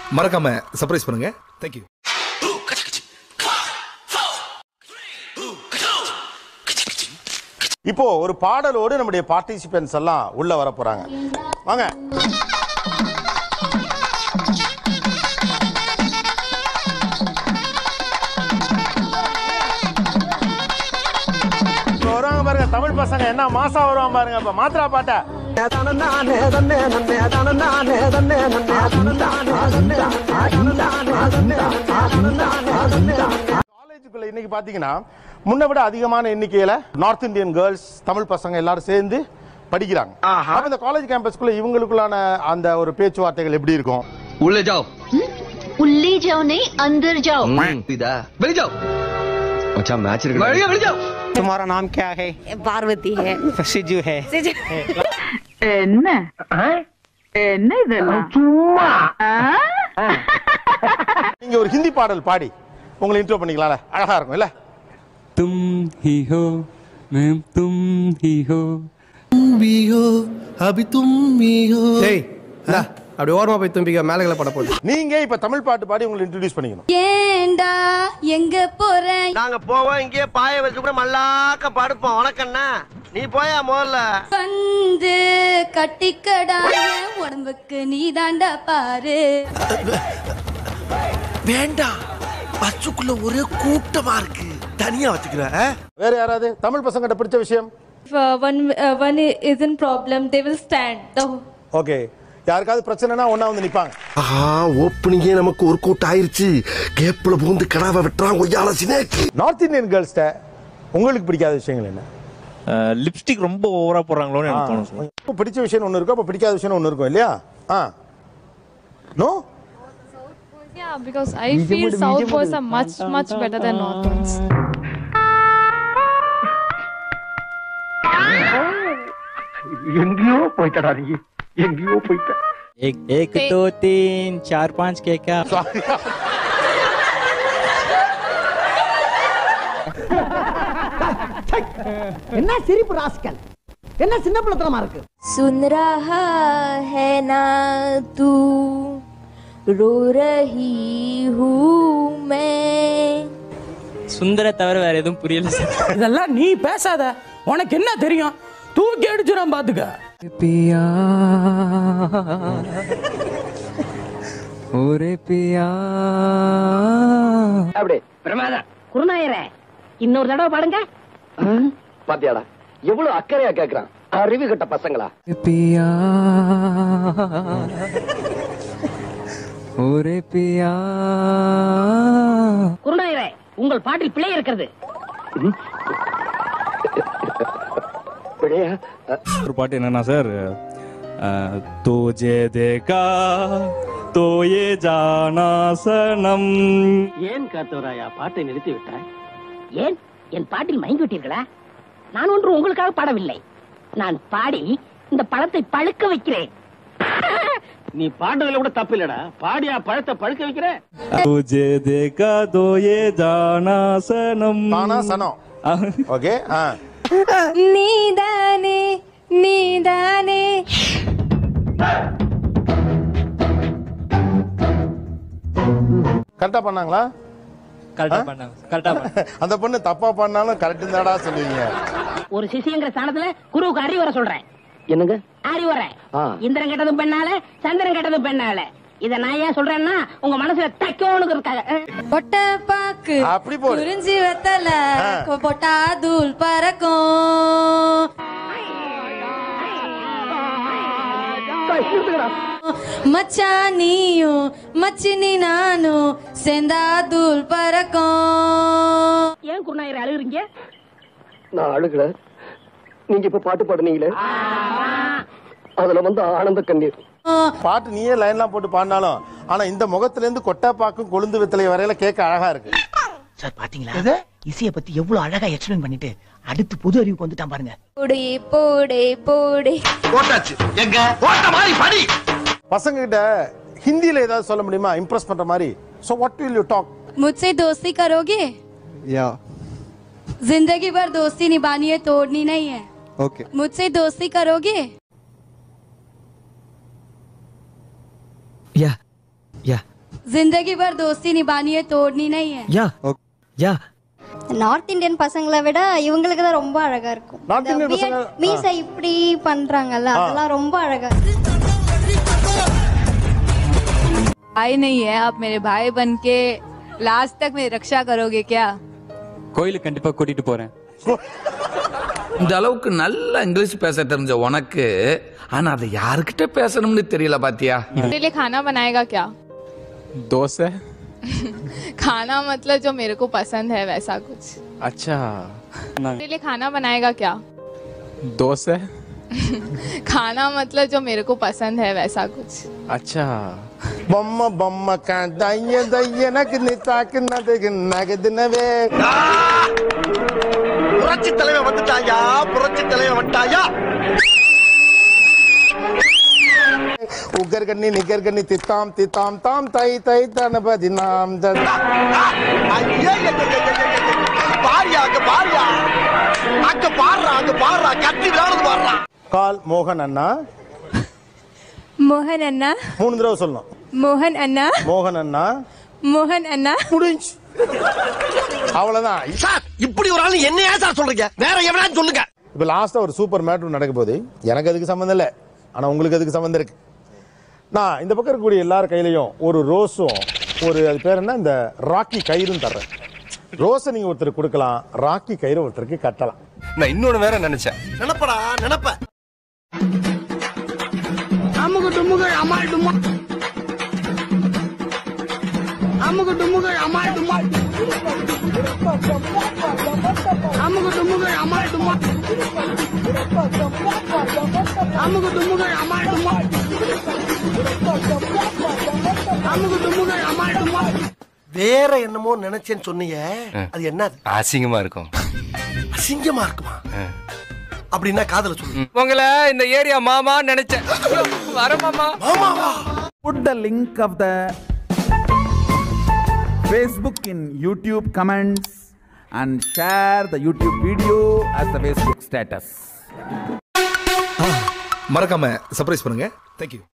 மறக்காம சர்ப்ரைஸ் பண்ணுங்க தேங்க்யூ இப்போ ஒரு பாடலோடு நம்முடைய பார்ட்டிசிபென்ட்ஸ் எல்லாம் உள்ள வர போறாங்க வாங்க இப்ப வருவாங்க பாருங்க தமிழ் பசங்க என்ன மாசா வருவாங்க பாருங்க இப்ப மாத்திரா பாட்ட காலேஜுக்குள்ள இன்னைக்கு பாத்தீங்கன்னா முன்ன விட அதிகமான எண்ணிக்கையில நார்த் இந்தியன் கேர்ள்ஸ் தமிழ் பசங்க எல்லாரும் சேர்ந்து படிக்கிறாங்க அப்ப இந்த காலேஜ் கேம்பஸ்க்குள்ள இவங்களுக்குள்ளான அந்த ஒரு பேச்சுவார்த்தைகள் எப்படி இருக்கும் உள்ளே ஜாओ उल्ली जाओ नहीं अंदर जाओ இதா வெளிய ஜாओ अच्छा मैच இருக்கு வெளிய வெளிய ஜாओ तुम्हारा नाम क्या है பார்வதி है सिजू है என்ன என்ன இதெல்லாம் சும்மா நீங்க ஒரு ஹிந்தி பாடல் பாடி உங்களை இன்ட்ரோ பண்ணிக்கலாம்ல அழகா இருக்கும் இல்ல तुम ही हो मैं तुम ही हो டேய் இந்தா, அப்படி ஓரமா போய் தும்பிக்க மேலகளை பட போகுது நீங்க இப்ப தமிழ் பாட்டு பாடி உங்களை இன்ட்ரோடியூஸ் பண்ணிக்கணும் ஏண்டா எங்க போற நாங்க போவோம் இங்கே பாய வச்சு கூட மல்லாக்க படுப்போம் உனக்கண்ணா நீ போயா முதல்ல வந்து கட்டிக்கடா என் உடம்புக்கு நீ தாண்டா பாரு வேண்டாம் பஸ்ஸுக்குள்ள ஒரே கூட்டமா இருக்கு தனியா வச்சுக்கிறேன் வேற யாராவது தமிழ் பசங்கிட்ட பிடிச்ச விஷயம் one uh, one is in problem they will stand the okay யாருக்காவது பிரச்சனைனா ஒண்ணா வந்து நிப்பாங்க ஆஹா ஓப்பனிங்கே நமக்கு ஒரு கூட்டம் ஆயிருச்சு கேப்ல பூந்து கடாவை வெட்டுறான் கொய்யால சினேக்கு நார்த் இந்தியன் கேர்ள்ஸ்ட உங்களுக்கு பிடிக்காத விஷயங்கள் என்ன லிப்ஸ்டிக் ரொம்ப ஓவரா போடுறாங்களோன்னு எனக்கு தோணும் சார் இப்போ பிடிச்ச விஷயம் ஒன்று இருக்கும் அப்போ பிடிக்காத விஷயம் ஒன்று இருக்கும் இல்லையா ah no yeah because i feel south boys are much much better than north ones எங்கேயோ போயிட்டடா நீ எங்கேயோ போயிட்ட एक एक दो तीन चार पाँच के क्या என்ன சிரிப்பு ராசிக்கல் என்ன சின்ன பிள்ளைத்தனமா இருக்கு सुन रहा है ना तू रो रही हूँ मैं சுந்தர தவிர வேற எதுவும் புரியல சார் இதெல்லாம் நீ பேசாத உனக்கு என்ன தெரியும் தூக்கி அடிச்சிடும் பாத்துக்க பியா ஒரே பியா அப்படி பிரமாதம் குருநாயரே இன்னொரு தடவை பாடுங்க பாத்தியாடா எவ்வளவு அக்கறையா கேக்குறான் அறிவு கட்ட பசங்களா பியா ஒரே பியா குருநாயரே உங்கள் பாட்டில் பிழை இருக்கிறது ஒரு பாட்டு என்னன்னா சார் தோஜே தேகா தோயே ஜானாசனம் ஏன் காத்தவராயா பாட்டை நிறுத்தி விட்டாய் ஏன் என் பாட்டில் மயங்கி விட்டீர்களா நான் ஒன்று உங்களுக்காக பாடவில்லை நான் பாடி இந்த பழத்தை பழுக்க வைக்கிறேன் நீ பாடுறதுல கூட தப்பு இல்லடா பாடியா பழத்தை பழுக்க வைக்கிற தோஜே தேகா தோயே ஜானாசனம் தானா சனம் ஓகே ஆ நீதானே நீதானே கரெக்டா பண்ணாங்களா கரெக்டா பண்ணாங்க கரெக்டா பண்ணாங்க அந்த பொண்ணு தப்பா பண்ணாலும் கரெக்ட் தாடா சொல்லுவீங்க ஒரு சிசியங்கிற ஸ்தானத்துல குருவுக்கு அறிவுரை சொல்றேன் என்னங்க அறிவுரை ஆ. இந்திரன் கெட்டதும் பெண்ணால சந்திரன் கெட்டதும் பெண்ணால இத நான் ஏன் சொல்றேன்னா உங்க மனசுல தைக்கணுக்கு இருக்காங்க பொட்ட பாக்கு அப்படி போடு. குறிஞ்சி வெத்தல ஆ. பொட்டா தூள் பறக்கும் மச்சான் நீயும் மச்சினி நானும் சேர்ந்தா தூள் பறக்கும் ஏன் குருநாயர் அழுகுறீங்க நான் அழுகல நீங்க இப்ப பாட்டு பாடுனீங்களே அதுல வந்து ஆனந்த கண்ணீர் பாட்டு நீயே லைன்லாம் போட்டு பாடினாலும் ஆனா இந்த முகத்துல இருந்து கொட்டை பாக்கும் கொழுந்து வெத்தலை வரையில கேட்க அழகா இருக்கு சார் பாத்தீங்களா இசைய பத்தி எவ்வளவு அழகா எக்ஸ்பிளைன் பண்ணிட்டு அடுத்து புது அறிவுக்கு வந்துட்டான் பாருங்க போடே போடே போடே போட்டாச்சு எங்க போட்ட மாதிரி படி பசங்க கிட்ட ஹிந்தில ஏதாவது சொல்ல முடியுமா இம்ப்ரெஸ் பண்ற மாதிரி so what will you talk मुझसे दोस्ती करोगे யா जिंदगी भर दोस्ती निभानी है तोड़नी नहीं है ஓகே मुझसे दोस्ती करोगे யா யா जिंदगी भर दोस्ती निभानी है तोड़नी नहीं है யா யா நார்த் இந்தியன் பசங்களை விட இவங்களுக்கு தான் ரொம்ப அழகா இருக்கும் North Indian இந்த weird பசங்க- மீசை இப்படி பண்றாங்கல்ல அதெல்லாம் ரொம்ப அழகா भाई नहीं है आप मेरे भाई बन के लास्ट तक मेरी रक्षा करोगे क्या கோயிலுக்கு கண்டிப்பா கூட்டிட்டு போறேன் இந்த அளவுக்கு நல்ல இங்கிலீஷ் பேச தெரிஞ்ச உனக்கு ஆனா அதை யாருக்கிட்ட பேசணும்னு தெரியல பாத்தியா मेरे लिए खाना बनाएगा क्या தோசை खाना मतलब जो मेरे को पसंद है वैसा कुछ अच्छा मेरे लिए खाना बनाएगा क्या தோசை खाना मतलब जो मेरे को पसंद है वैसा कुछ अच्छा బొమ్మ బొమ్మ దయ్య దయ్య నకి నితాకి నదగి నగదినవే புரட்சி தலைவன் வந்துட்டாயா புரட்சி தலைவன் வந்துட்டாயா உகர் கண்ணி நிகர் கண்ணி தித்தாம் தித்தாம் தாம் தை தை தனபதி நாம் த- பாரியா அங்க பாரியா அங்க பாடுறா அங்க பாடுறா கத்தி விளையாடுறது பாடுறா கால் மோகன் அண்ணா मोहन अन्ना மூணு தடவை சொல்லணும் मोहन अन्ना மோகன் அண்ணா मोहन अन्ना முடிஞ்சு அவ்வளவுதான் சார் இப்படி ஒரு ஆளு என்ன ஏன் சார் சொல்றீங்க வேற எவனாச்சும் சொல்லுங்க இப்போ லாஸ்ட்டாக ஒரு சூப்பர் மேட்ரு நடக்க போகுது எனக்கு அதுக்கு சம்மந்தம் இல்லை ஆனால் உங்களுக்கு அதுக்கு சம்மந்தம் இருக்கு நான் இந்த பக்கம் இருக்கக்கூடிய எல்லார் கையிலையும் ஒரு ரோஸும் ஒரு அது பேர் என்ன இந்த ராக்கி கயிறும் தர்றேன் ரோஸை நீங்கள் ஒருத்தருக்கு கொடுக்கலாம் ராக்கி கயிறு ஒருத்தருக்கு கட்டலாம் நான் இன்னொன்னு வேற நினைச்சேன் நினப்படா நினப்ப அமுகு டுமுகு அமால் டுமா அமுகு டுமுகு அமால் டுமா அமுகு டுமுகு அமால் டுமா அமுகு டுமுகு அமால் டுமா அமுகு டுமுகு அமால் டுமா வேற என்னமோ நினைச்சேன்னு சொன்னீங்க அது என்னது அசிங்கமா இருக்கும் அசிங்கமா இருக்குமா அப்படின்னா காதல சொல்லு உங்களை இந்த ஏரியா மாமா நினைச்சேன் வர மாமா மாமாவா Put the link of the Facebook in YouTube comments and share the YouTube video as the Facebook status. மறக்காம சர்ப்ரைஸ் பண்ணுங்க தேங்க்யூ